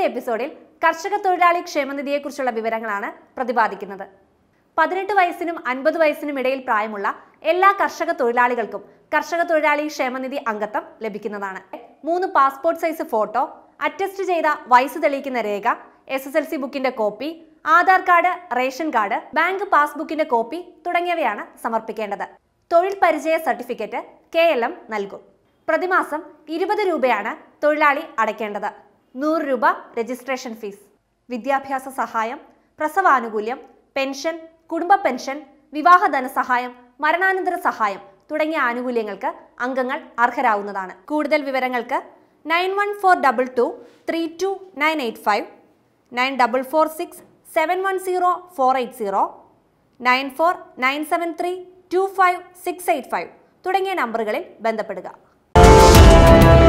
ഇന്നത്തെ എപ്പിസോഡിൽ കർഷക തൊഴിലാളി ക്ഷേമനിധിയെക്കുറിച്ചുള്ള വിവരങ്ങളാണ് പ്രതിപാദിക്കുന്നത് പതിനെട്ട് വയസ്സിനും അൻപത് വയസ്സിനും ഇടയിൽ പ്രായമുള്ള എല്ലാ കർഷക തൊഴിലാളികൾക്കും കർഷക തൊഴിലാളി ക്ഷേമനിധി അംഗത്വം ലഭിക്കുന്നതാണ് മൂന്ന് പാസ്പോർട്ട് സൈസ് ഫോട്ടോ അറ്റസ്റ്റ് ചെയ്ത വയസ്സ് തെളിയിക്കുന്ന രേഖ എസ് എസ് എൽ സി ബുക്കിന്റെ copy Aadhaar card ration card bank പാസ്ബുക്കിന്റെ കോപ്പി തുടങ്ങിയവയാണ് സമർപ്പിക്കേണ്ടത് തൊഴിൽ പരിചയ സർട്ടിഫിക്കറ്റ് കെ എൽ എം നൽകും പ്രതിമാസം ഇരുപത് രൂപയാണ് തൊഴിലാളി അടയ്ക്കേണ്ടത് നൂറ് രൂപ രജിസ്ട്രേഷൻ ഫീസ് വിദ്യാഭ്യാസ സഹായം പ്രസവാനുകൂല്യം പെൻഷൻ കുടുംബ പെൻഷൻ വിവാഹ ധനസഹായം മരണാനന്തര സഹായം തുടങ്ങിയ ആനുകൂല്യങ്ങൾക്ക് അംഗങ്ങൾ അർഹരാവുന്നതാണ് കൂടുതൽ വിവരങ്ങൾക്ക് nine one four double two three two nine eight five nine double four six seven one zero four eight zero nine four nine seven three two five six eight five തുടങ്ങിയ നമ്പറുകളിൽ ബന്ധപ്പെടുക